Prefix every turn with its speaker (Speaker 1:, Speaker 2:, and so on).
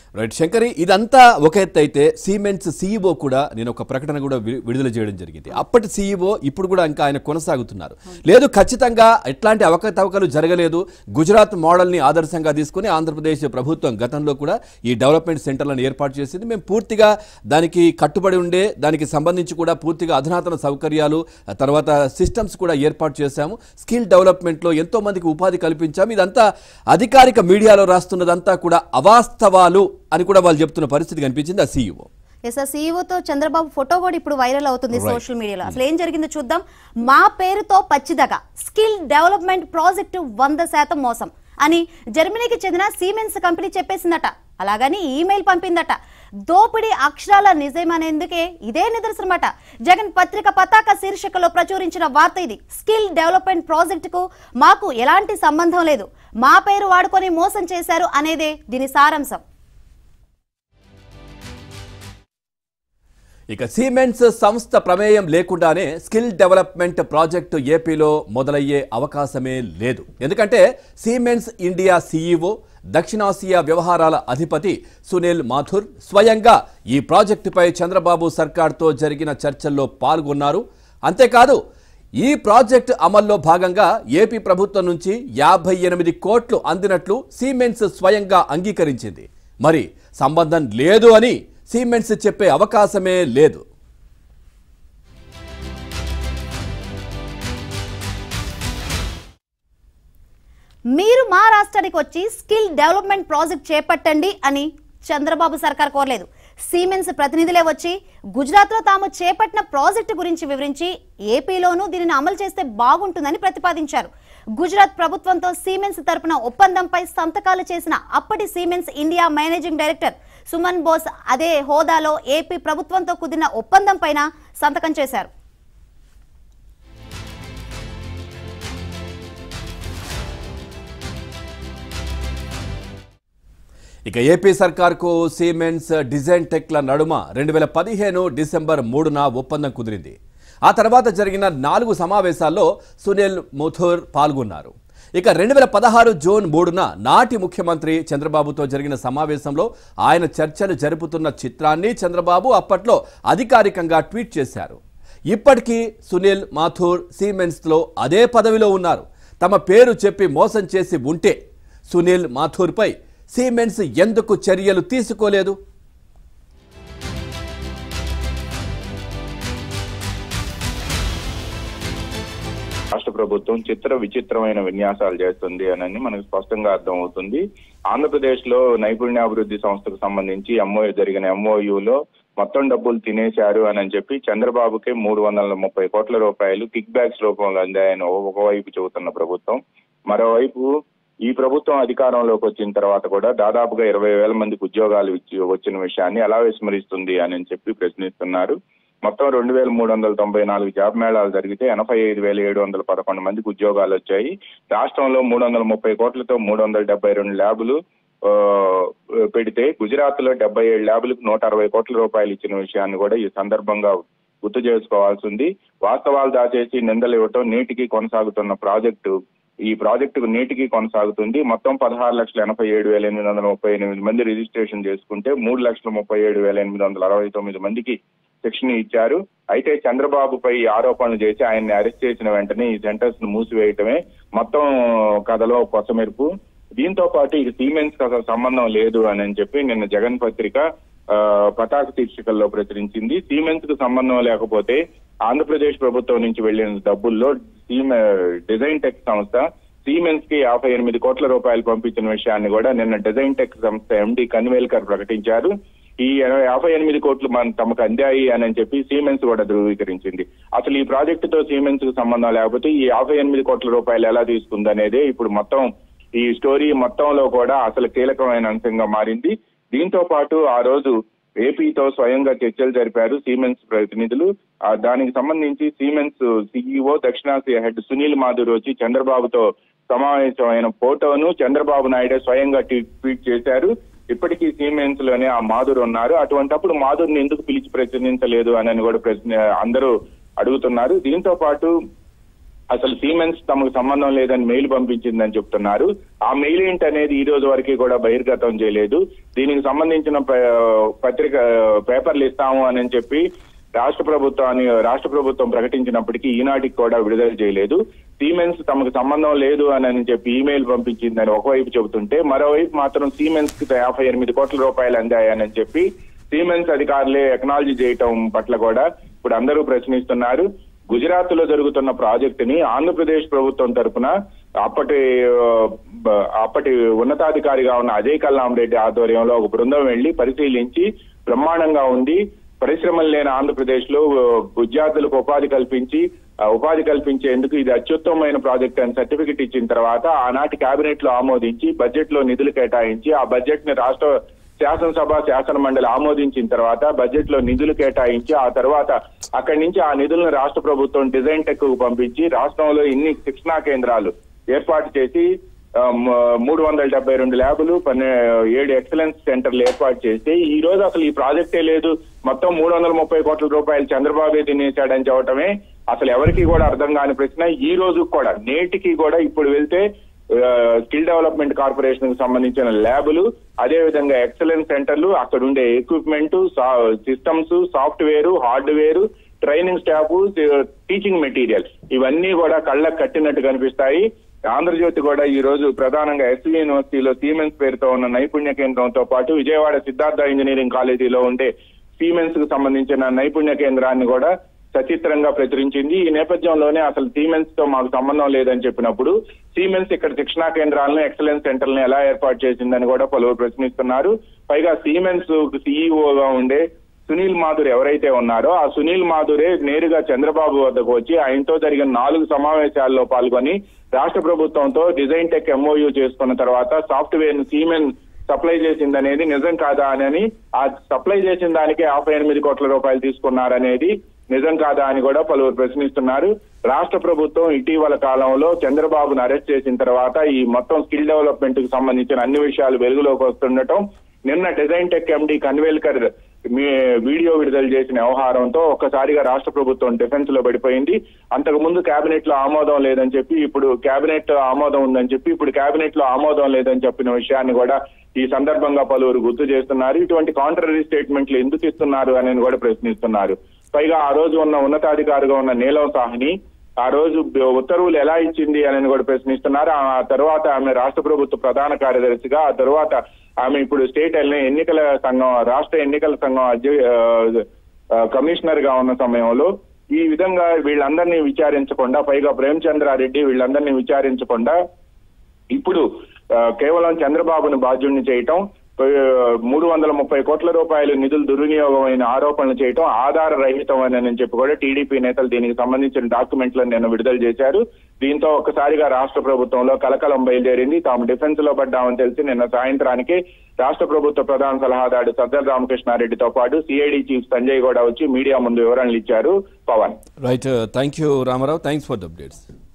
Speaker 1: Right Shankari ఇదంతా ఒక ఎత్తు అయితే సిమెంట్స్ సీఈఓ కూడా నేను ఒక ప్రకటన కూడా వి- విడుదల చేయడం జరిగింది అప్పటి సీఈఓ ఇప్పుడు కూడా ఇంకా ఆయన కొనసాగుతున్నారు లేదు ఖచ్చితంగా ఎట్లాంటి అవకతవకలు జరగలేదు గుజరాత్ మోడల్ని ఆదర్శంగా తీసుకుని ఆంధ్రప్రదేశ్ ప్రభుత్వం గతంలో కూడా ఈ డెవలప్మెంట్ సెంటర్లను ఏర్పాటు చేసింది మేము పూర్తిగా దానికి కట్టుబడి ఉండే దానికి సంబంధించి కూడా పూర్తిగా అధునాతన సౌకర్యాలు ఆ తర్వాత సిస్టమ్స్ కూడా ఏర్పాటు చేశాము స్కిల్ డెవలప్మెంట్లో ఎంతో మందికి ఉపాధి కల్పించాము ఇదంతా అధికారిక మీడియాలో రాస్తున్నదంతా కూడా అవాస్తవాలు అని కూడా వాళ్ళు చెప్తున్న పరిస్థితి కనిపించింది ఆ సీఈఓ
Speaker 2: ఎస్ ఆ సీఈఓతో చంద్రబాబు ఫోటో కూడా ఇప్పుడు వైరల్ అవుతుంది
Speaker 1: Right.
Speaker 2: సోషల్ మీడియాలో అసలు ఏం జరిగిందో చూద్దాం మా పేరుతో పచ్చిదగ స్కిల్ డెవలప్మెంట్ ప్రాజెక్టు వంద శాతం మోసం అని జర్మనీకి చెందిన సీమెన్స్ కంపెనీ చెప్పేసిందట అలాగని ఈమెయిల్ పంపిందట దోపిడీ అక్షరాల నిజమనేందుకే ఇదే నిదర్శనమట జగన్ పత్రిక పతాక శీర్షికలో ప్రచురించిన వార్త ఇది స్కిల్ డెవలప్మెంట్ ప్రాజెక్టుకు మాకు ఎలాంటి సంబంధం లేదు మా పేరు వాడుకొని మోసం చేశారు అనేదే దీని సారాంశం
Speaker 1: ఇక సిమెంట్స్ సంస్థ ప్రమేయం లేకుండానే స్కిల్ డెవలప్మెంట్ ప్రాజెక్టు ఏపీలో మొదలయ్యే అవకాశమే లేదు ఎందుకంటే సిమెంట్స్ ఇండియా సీఈఓ దక్షిణాసియా వ్యవహారాల అధిపతి సునీల్ మాథుర్ స్వయంగా ఈ ప్రాజెక్టుపై చంద్రబాబు సర్కార్తో జరిగిన చర్చల్లో పాల్గొన్నారు అంతేకాదు ఈ ప్రాజెక్టు అమల్లో భాగంగా ఏపీ ప్రభుత్వం నుంచి యాభై ఎనిమిది కోట్లు అందినట్లు సిమెంట్స్ స్వయంగా అంగీకరించింది మరి సంబంధం లేదు అని సిమెంట్స్ చెప్పే అవకాశమే లేదు
Speaker 2: మీరు మా రాష్ట్రానికి వచ్చి స్కిల్ డెవలప్మెంట్ ప్రాజెక్ట్ చేపట్టండి అని చంద్రబాబు సర్కార్ కోరలేదు సీమెన్స్ ప్రతినిధులే వచ్చి గుజరాత్లో తాము చేపట్టిన ప్రాజెక్టు గురించి వివరించి ఏపీలోనూ దీనిని అమలు చేస్తే బాగుంటుందని ప్రతిపాదించారు గుజరాత్ ప్రభుత్వంతో సీమెన్స్ తరపున ఒప్పందంపై సంతకాలు చేసిన అప్పటి Siemens India managing director Suman Bose అదే హోదాలో ఏపీ ప్రభుత్వంతో కుదిరిన ఒప్పందం పైన సంతకం చేశారు
Speaker 1: ఇక ఏపీ సర్కార్కు సిమెంట్స్ డిజైన్ టెక్ల నడుమ రెండు వేల పదిహేను డిసెంబర్ మూడున ఒప్పందం కుదిరింది ఆ తర్వాత జరిగిన నాలుగు సమావేశాల్లో సునీల్ ముథూర్ పాల్గొన్నారు ఇక రెండు వేల పదహారు జూన్ మూడున నాటి ముఖ్యమంత్రి చంద్రబాబుతో జరిగిన సమావేశంలో ఆయన చర్చలు జరుపుతున్న చిత్రాన్ని చంద్రబాబు అప్పట్లో అధికారికంగా ట్వీట్ చేశారు ఇప్పటికీ సునీల్ మాథూర్ సిమెంట్స్లో అదే పదవిలో ఉన్నారు తమ పేరు చెప్పి మోసం చేసి ఉంటే సునీల్ మాథూర్పై సిమెంట్స్ ఎందుకు చర్యలు తీసుకోలేదు
Speaker 3: రాష్ట్ర ప్రభుత్వం చిత్ర విచిత్రమైన విన్యాసాలు చేస్తుంది అని మనకు స్పష్టంగా అర్థం అవుతుంది ఆంధ్రప్రదేశ్ లో నైపుణ్యాభివృద్ధి సంస్థకు సంబంధించి ఎంఓయూ జరిగిన ఎంఓయూలో మొత్తం డబ్బులు తినేశారు అని చెప్పి చంద్రబాబుకే మూడు వందల ముప్పై కోట్ల రూపాయలు కిక్ బ్యాక్స్ రూపంలో అందాయని ఒకవైపు చెబుతున్న ప్రభుత్వం మరోవైపు ఈ ప్రభుత్వం అధికారంలోకి వచ్చిన తర్వాత కూడా దాదాపుగా ఇరవై వేల మందికి ఉద్యోగాలు ఇచ్చి వచ్చిన విషయాన్ని ఎలా విస్మరిస్తుంది అని చెప్పి ప్రశ్నిస్తున్నారు మొత్తం రెండు వేల మూడు వందల తొంభై నాలుగు జాబ్ మేళాలు జరిగితే ఎనభై ఐదు వేల ఏడు వందల పదకొండు మందికి ఉద్యోగాలు వచ్చాయి రాష్ట్రంలో మూడు వందల ముప్పై కోట్లతో మూడు వందల డెబ్బై రెండు ల్యాబులు ఆ, పెడితే గుజరాత్ లో డెబ్బై ఏడు ల్యాబులకు నూట అరవై కోట్ల రూపాయలు ఇచ్చిన విషయాన్ని కూడా ఈ సందర్భంగా గుర్తు చేసుకోవాల్సి ఉంది వాస్తవాలు దాచేసి నిందలు ఇవ్వటం నీటికి కొనసాగుతున్న ప్రాజెక్టు ఈ ప్రాజెక్టుకు నీటికి కొనసాగుతుంది మొత్తం పదహారు లక్షల ఎనభై ఏడు వేల ఎనిమిది వందల ముప్పై ఎనిమిది మంది రిజిస్ట్రేషన్ చేసుకుంటే మూడు లక్షల ముప్పై ఏడు వేల ఎనిమిది వందల అరవై తొమ్మిది మందికి శిక్షణ ఇచ్చారు అయితే చంద్రబాబుపై ఈ ఆరోపణలు చేసి ఆయన్ని అరెస్ట్ చేసిన వెంటనే ఈ సెంటర్స్ ను మూసివేయటమే మొత్తం కథలో కొసమెరుపు దీంతో పాటు ఇది సీమెన్స్ అసలు సంబంధం లేదు అని అని చెప్పి నిన్న జగన్ పత్రిక ఆ, పతాక శీర్షికల్లో ప్రచురించింది సీమెన్స్ కు సంబంధం లేకపోతే ఆంధ్రప్రదేశ్ ప్రభుత్వం నుంచి వెళ్లిన డబ్బుల్లో సీమె డిజైన్ టెక్ సంస్థ సీమెన్స్ కి యాభై ఎనిమిది కోట్ల రూపాయలు పంపించిన విషయాన్ని కూడా నిన్న డిజైన్ టెక్ సంస్థ ఎండి కన్వేల్కర్ ప్రకటించారు ఈ యాభై ఎనిమిది కోట్లు మన తమకు అందాయి అని చెప్పి సీమెన్స్ కూడా ధృవీకరించింది అసలు ఈ ప్రాజెక్టుతో సీమెన్స్ కు సంబంధం లేకపోతే ఈ యాభై ఎనిమిది కోట్ల రూపాయలు ఎలా తీసుకుందనేదే ఇప్పుడు మొత్తం ఈ స్టోరీ మొత్తంలో కూడా అసలు కీలకమైన అంశంగా మారింది దీంతో పాటు ఆ రోజు ఏపీతో స్వయంగా చర్చలు జరిపారు సీమెన్స్ ప్రతినిధులు ఆ దానికి సంబంధించి సీమెన్స్ సిఇఓ దక్షిణాసియా హెడ్ సునీల్ మాధుర్ వచ్చి చంద్రబాబుతో సమావేశమైన ఫోటోను చంద్రబాబు నాయుడే స్వయంగా ట్వీట్ ట్వీట్ చేశారు ఇప్పటికీ సీమెన్స్ లోనే ఆ మాధుర్ ఉన్నారు అటువంటప్పుడు మాధుర్ని ఎందుకు పిలిచి ప్రశ్నించలేదు అని కూడా ప్రశ్న అందరూ అడుగుతున్నారు దీంతో పాటు అసలు సీమెన్స్ తమకు సంబంధం లేదని మెయిల్ పంపించిందని చెప్తున్నారు ఆ మెయిల్ ఏంటి అనేది ఈ రోజు వరకు కూడా బహిర్గతం చేయలేదు దీనికి సంబంధించిన ప- పత్రిక పేపర్లు ఇస్తాము అని చెప్పి రాష్ట్ర ప్రభుత్వాన్ని రాష్ట్ర ప్రభుత్వం ప్రకటించినప్పటికీ ఈనాటికి కూడా విడుదల చేయలేదు సీమెన్స్ తమకు సంబంధం లేదు అని అని చెప్పి ఈమెయిల్ పంపించిందని ఒకవైపు చెబుతుంటే మరోవైపు మాత్రం సీమెన్స్ కి యాభై ఎనిమిది కోట్ల రూపాయలు అందాయని చెప్పి సీమెన్స్ అధికారులే ఎక్నాలజీ చేయటం పట్ల కూడా ఇప్పుడు అందరూ ప్రశ్నిస్తున్నారు గుజరాత్ లో జరుగుతున్న ప్రాజెక్ట్ ని ఆంధ్రప్రదేశ్ ప్రభుత్వం తరపున అప్పటి ఆ, బ- అప్పటి ఉన్నతాధికారిగా ఉన్న అజయ్ కల్లాం రెడ్డి ఆధ్వర్యంలో ఒక బృందం వెళ్లి పరిశీలించి బ్రహ్మాండంగా ఉంది పరిశ్రమలు లేని ఆంధ్రప్రదేశ్ లో విద్యార్థులకు ఉపాధి కల్పించి ఆ, ఉపాధి కల్పించేందుకు ఇది అత్యుత్తమమైన ప్రాజెక్ట్ అని సర్టిఫికెట్ ఇచ్చిన తర్వాత ఆనాటి కేబినెట్ లో ఆమోదించి బడ్జెట్ లో నిధులు కేటాయించి ఆ బడ్జెట్ ని రాష్ట్ర శాసనసభ శాసన మండలి ఆమోదించిన తర్వాత బడ్జెట్ లో నిధులు కేటాయించి ఆ తర్వాత అక్కడి నుంచి ఆ నిధులను రాష్ట్ర ప్రభుత్వం డిజైన్ టెక్ కు పంపించి రాష్ట్రంలో ఇన్ని శిక్షణా కేంద్రాలు ఏర్పాటు చేసి ఆ, మ- మూడు వందల డెబ్బై రెండు ల్యాబులు పన్నె ఏడు ఎక్సలెన్స్ సెంటర్లు ఏర్పాటు చేస్తే ఈ రోజు అసలు ఈ ప్రాజెక్టే లేదు మొత్తం మూడు వందల ముప్పై కోట్ల రూపాయలు చంద్రబాబే తినేశాడని చెప్పటమే అసలు ఎవరికి కూడా అర్థం కాని ప్రశ్న ఈ రోజు కూడా నేటికి కూడా ఇప్పుడు వెళ్తే స్కిల్ డెవలప్మెంట్ కార్పొరేషన్ కు సంబంధించిన ల్యాబులు అదే విధంగా ఎక్సలెన్స్ సెంటర్లు అక్కడ ఉండే equipment systems software hardware training staff teaching material ఇవన్నీ కూడా కళ్ళకు కట్టినట్టు కనిపిస్తాయి ఆంధ్రజ్యోతి కూడా ఈ రోజు ప్రధానంగా ఎస్వి యూనివర్సిటీలో సీమెన్స్ పేరుతో ఉన్న నైపుణ్య కేంద్రంతో పాటు విజయవాడ సిద్ధార్థ ఇంజనీరింగ్ కాలేజీలో ఉండే సీమెన్స్ కు సంబంధించిన నైపుణ్య కేంద్రాన్ని కూడా సచిత్రంగా ప్రచురించింది ఈ నేపథ్యంలోనే అసలు సీమెన్స్ తో మాకు సంబంధం లేదని చెప్పినప్పుడు సీమెన్స్ ఇక్కడ శిక్షణా కేంద్రాలను ఎక్సలెన్స్ సెంటర్లను ఎలా ఏర్పాటు చేసిందని కూడా పలువురు ప్రశ్నిస్తున్నారు పైగా సీమెన్స్ సీఈఓగా ఉండే సునీల్ మాధుర్ ఎవరైతే ఉన్నారో ఆ సునీల్ మాధురే నేరుగా చంద్రబాబు వద్దకు వచ్చి ఆయనతో జరిగిన నాలుగు సమావేశాల్లో పాల్గొని రాష్ట్ర ప్రభుత్వంతో డిజైన్ టెక్ ఎంఓయూ చేసుకున్న తర్వాత సాఫ్ట్వేర్ ను సీమెన్ సప్లై చేసిందనేది నిజం కాదా అని ఆ సప్లై చేసిన దానికి యాభై ఎనిమిది కోట్ల రూపాయలు తీసుకున్నారనేది నిజం కాదా అని కూడా పలువురు ప్రశ్నిస్తున్నారు రాష్ట్ర ప్రభుత్వం ఇటీవల కాలంలో చంద్రబాబును అరెస్ట్ చేసిన తర్వాత ఈ మొత్తం స్కిల్ డెవలప్మెంట్ కు సంబంధించిన అన్ని విషయాలు వెలుగులోకి వస్తుండటం నిన్న డిజైన్ టెక్ ఎండి కన్వేల్కర్ మీ వీడియో విడుదల చేసిన వ్యవహారంతో ఒక్కసారిగా రాష్ట్ర ప్రభుత్వం డిఫెన్స్ లో పడిపోయింది అంతకు ముందు కేబినెట్ లో ఆమోదం లేదని చెప్పి ఇప్పుడు కేబినెట్ ఆమోదం ఉందని చెప్పి ఇప్పుడు కేబినెట్ లో ఆమోదం లేదని చెప్పిన విషయాన్ని కూడా ఈ సందర్భంగా పలువురు గుర్తు చేస్తున్నారు ఇటువంటి కాంట్రరీ స్టేట్మెంట్లు ఎందుకు ఇస్తున్నారు అని కూడా ప్రశ్నిస్తున్నారు పైగా ఆ రోజు ఉన్న ఉన్నతాధికారిగా ఉన్న నీలం సాహ్ని ఆ రోజు బ- ఉత్తర్వులు ఎలా ఇచ్చింది అని కూడా ప్రశ్నిస్తున్నారు ఆ తర్వాత ఆమె రాష్ట్ర ప్రభుత్వ ప్రధాన కార్యదర్శిగా ఆ తర్వాత ఆమె ఇప్పుడు స్టేట్ ఎన్ని- ఎన్నికల సంఘం రాష్ట్ర ఎన్నికల సంఘం అధ్య- ఆ, ఆ, కమిషనర్ గా ఉన్న సమయంలో ఈ విధంగా వీళ్ళందరినీ విచారించకుండా పైగా ప్రేమచంద్రారెడ్డి వీళ్ళందరినీ విచారించకుండా ఇప్పుడు ఆ, కేవలం చంద్రబాబును బాధ్యుడిని చేయటం ఆ, మూడు వందల ముప్పై కోట్ల రూపాయలు నిధులు దుర్వినియోగమైన ఆరోపణలు చేయటం ఆధార రహితం అని చెప్పి కూడా టీడీపీ నేతలు దీనికి సంబంధించిన డాక్యుమెంట్లను నేను విడుదల చేశారు దీంతో ఒక్కసారిగా రాష్ట్ర ప్రభుత్వంలో కలకలం బయలుదేరింది తాము డిఫెన్స్ లో పడ్డామని తెలిసి నిన్న సాయంత్రానికి రాష్ట్ర ప్రభుత్వ ప్రధాన సలహాదారు సజ్జల రామకృష్ణారెడ్డితో పాటు సిఐడి చీఫ్ సంజయ్ కూడా వచ్చి మీడియా ముందు వివరణలు ఇచ్చారు Pavan
Speaker 1: right thank you Ramarao thanks for the updates